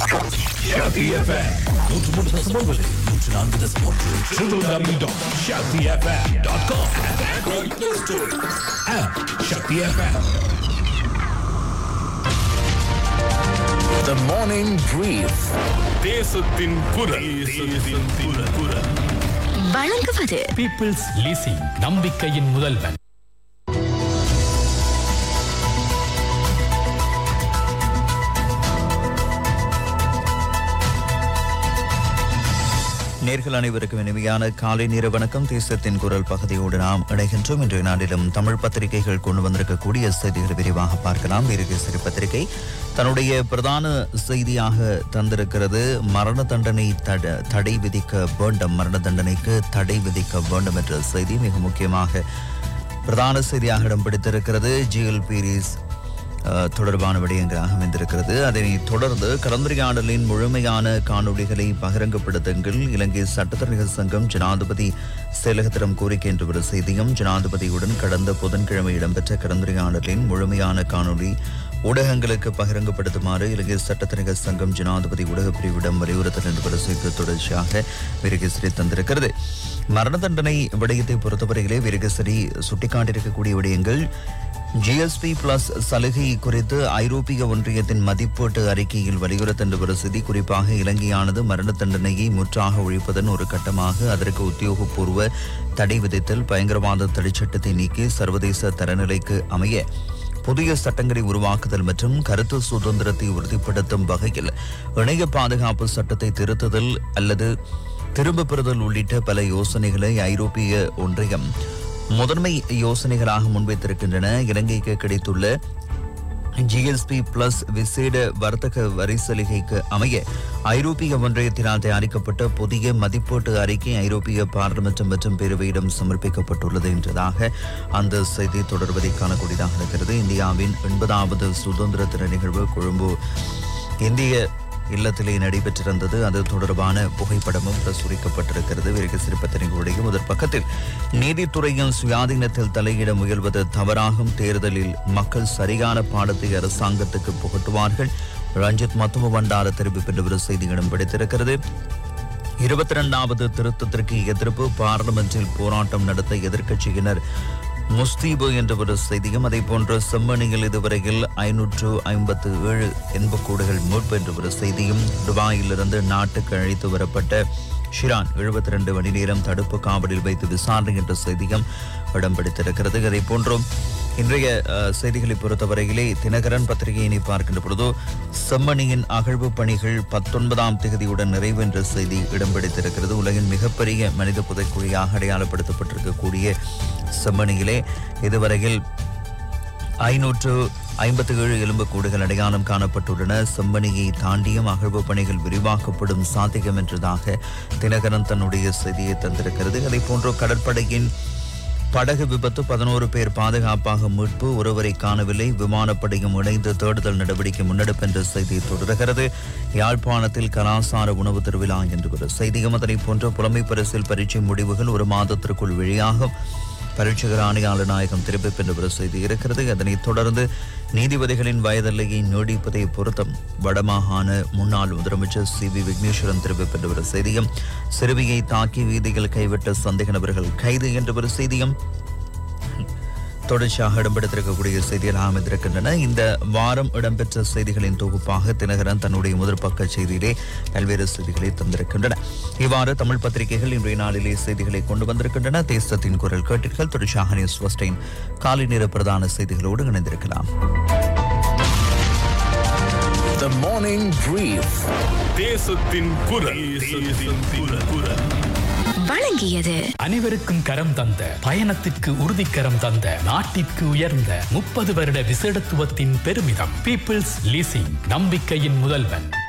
Shakti FM. நூற்று மூன்று தசம் ஒன்பது நூற்று நான்கு தசம் ஒன்று www.shaktifm.com Android Play Store app Shakti FM. The morning brief. தேசத்தின் குரல் தேசத்தின் குரல் வழங்குவது பீப்புள்ஸ் லீசிங் நம்பிக்கையின் முதல்வன் நேர்கள் அனைவருக்கும் இனிமையான காலை நேர வணக்கம் தேசத்தின் குரல் பகுதியோடு நாம் இணைகின்றோம் இன்றைய நாளிலும் தமிழ் பத்திரிகைகள் கொண்டு வந்திருக்கக்கூடிய செய்திகளை விரிவாக பார்க்கலாம் வீரகேசரி பத்திரிகை தன்னுடைய பிரதான செய்தியாக தந்திருக்கிறது மரண தண்டனை தட தடை விதிக்க வேண்டும் மரண தண்டனைக்கு தடை விதிக்க வேண்டும் என்ற செய்தி மிக முக்கியமாக பிரதான செய்தியாக இடம் பிடித்திருக்கிறது ஜிஎல் பீரிஸ் அஹ், தொடர்பான விடயங்களாக அமைந்திருக்கிறது அதனைத் தொடர்ந்து கலந்துரையாடலின் முழுமையான காணொளிகளை பகிரங்கப்படுத்துங்கள் இலங்கை சட்டத்தரணிகள் சங்கம் ஜனாதிபதி செயலகத்திடம் கோரிக்கை என்ற ஒரு செய்தியும் ஜனாதிபதியுடன் கடந்த புதன்கிழமை இடம்பெற்ற கலந்துரையாடலின் முழுமையான காணொளி ஊடகங்களுக்கு பகிரங்கப்படுத்துமாறு இலங்கை சட்டத்தரணிகள் சங்கம் ஜனாதிபதி ஊடகப் பிரிவிடம் வலியுறுத்தல் என்ற ஒரு செய்தி தொடர்ச்சியாக விருகேசரி தந்திருக்கிறது மரண தண்டனை விடயத்தை பொறுத்தவரையிலே விருகேசரி சுட்டிக்காட்டியிருக்கக்கூடிய விடயங்கள் ஜிஎஸ்பி பிளஸ் சலுகை குறித்து ஐரோப்பிய ஒன்றியத்தின் மதிப்பீட்டு அறிக்கையில் வலியுறுத்தல் ஒரு செய்தி குறிப்பாக இலங்கையானது மரண தண்டனையை முற்றாக ஒழிப்பதன் ஒரு கட்டமாக அதற்கு உத்தியோகபூர்வ தடை விதித்தல் பயங்கரவாத தடைச்சட்டத்தை நீக்கி சர்வதேச தரநிலைக்கு அமைய புதிய சட்டங்களை உருவாக்குதல் மற்றும் கருத்து சுதந்திரத்தை உறுதிப்படுத்தும் வகையில் இணைய பாதுகாப்பு சட்டத்தை திருத்துதல் அல்லது திரும்ப பெறுதல் உள்ளிட்ட பல யோசனைகளை ஐரோப்பிய ஒன்றியம் முதன்மை யோசனைகளாக முன்வைத்திருக்கின்றன இலங்கைக்கு கிடைத்துள்ள ஜிஎஸ்பி பிளஸ் விசேட வர்த்தக வரி சலுகைக்கு அமைய ஐரோப்பிய ஒன்றியத்தினால் தயாரிக்கப்பட்ட புதிய மதிப்பீட்டு அறிக்கை ஐரோப்பிய பார்லிமெண்ட் மற்றும் பேரவையிடம் சமர்ப்பிக்கப்பட்டுள்ளது என்றதாக அந்த செய்தி தொடர்வதை காணக்கூடியதாக இருக்கிறது இந்தியாவின் எண்பதாவது சுதந்திர தின நிகழ்வு கொழும்பு இந்திய இல்லத்திலே நடைபெற்றிருந்தது அது தொடர்பான புகைப்படமும் பிரசுரிக்கப்பட்டிருக்கிறது விரைக சிறுபத்திரிகையுடைய முதற் பக்கத்தில் நீதித்துறையின் சுயாதீனத்தில் தலையிட முயல்வது தவறாகும் தேர்தலில் மக்கள் சரியான பாடத்தை அரசாங்கத்துக்கு புகட்டுவார்கள் ரஞ்சித் மத்துவ பண்டார தெரிவிப்பு என்ற ஒரு செய்தி இடம் பிடித்திருக்கிறது இருபத்தி இரண்டாவது திருத்தத்திற்கு எதிர்ப்பு பார்லிமென்டில் போராட்டம் நடத்த எதிர்க்கட்சியினர் முஸ்தீபு என்ற ஒரு செய்தியும் அதே போன்று செம்மணியில் இதுவரையில் ஐநூற்று ஐம்பத்து ஏழு என்பக்கூடுகள் மீட்பு என்ற ஒரு செய்தியும் துபாயிலிருந்து நாட்டுக்கு அழைத்து வரப்பட்ட ஷிரான் எழுபத்தி ரெண்டு மணி நேரம் தடுப்பு காவலில் வைத்து விசாரணை என்ற செய்தியும் இடம் பிடித்திருக்கிறது அதே போன்றும் இன்றைய அஹ், செய்திகளை பொறுத்தவரையிலே தினகரன் பத்திரிகையினை பார்க்கின்ற பொழுது செம்மணியின் அகழ்வு பணிகள் பத்தொன்பதாம் தேதியுடன் நிறைவு என்ற செய்தி இடம் பிடித்திருக்கிறது உலகின் மிகப்பெரிய மனித புதைக்குழியாக அடையாளப்படுத்தப்பட்டிருக்கக்கூடிய செம்மணியிலே இதுவரையில் ஐநூற்று ஐம்பத்தி ஏழு எலும்புக்கூடுகள் அடையாளம் காணப்பட்டுள்ளன செம்மணியை தாண்டியும் அகழ்வு பணிகள் விரிவாக்கப்படும் சாத்தியம் என்றதாக தினகரன் தன்னுடைய செய்தியை தந்திருக்கிறது அதே போன்று கடற்படையின் படகு விபத்து பதினோரு பேர் பாதுகாப்பாக மீட்பு ஒருவரை காணவில்லை விமானப்படையும் இணைந்து தேடுதல் நடவடிக்கை முன்னெடுப்பு என்ற செய்தி தொடர்கிறது யாழ்ப்பாணத்தில் கலாசார உணவு திருவிழா என்று ஒரு செய்தியும் அதனை போன்ற புலமை பரிசில் பரீட்சை முடிவுகள் ஒரு மாதத்திற்குள் வெளியாகும் பரீட்சகர் ஆணையாளர் நாயகம் தெரிவிப்பு என்ற ஒரு செய்தி இருக்கிறது அதனைத் தொடர்ந்து நீதிபதிகளின் வயதெல்லையை நீடிப்பதை பொருத்தம் வடமாகாண முன்னாள் முதலமைச்சர் சி வி விக்னேஸ்வரன் தெரிவிப்பு என்ற ஒரு செய்தியும் சிறுமியை தாக்கி வீதியில் கைவிட்ட சந்தேக நபர்கள் கைது என்ற ஒரு செய்தியும் தொடர்ச்சியாக இடம்பெடுத்திருக்கக்கூடிய செய்திகள் அமைந்திருக்கின்றன இந்த வாரம் இடம்பெற்ற செய்திகளின் தொகுப்பாக தினகரன் தன்னுடைய முதல் பக்க செய்தியிலே பல்வேறு செய்திகளை தந்திருக்கின்றன இவ்வாறு தமிழ் பத்திரிகைகள் இன்றைய நாளிலே செய்திகளை கொண்டு வந்திருக்கின்றன தேசத்தின் குரல் கேட்டீர்கள் தொடர்ச்சியாக நியூஸ் ஃபர்ஸ்டின் காலை நேர பிரதான செய்திகளோடு இணைந்திருக்கலாம் The morning brief. தேசத்தின் குரல் தேசத்தின் குரல் வழங்கியது அனைவருக்கும் கரம் தந்த பயணத்திற்கு உறுதிக்கரம் தந்த நாட்டிற்கு உயர்ந்த முப்பது வருட விசேடத்துவத்தின் பெருமிதம் பீப்புள்ஸ் லீசிங் நம்பிக்கையின் முதல்வன்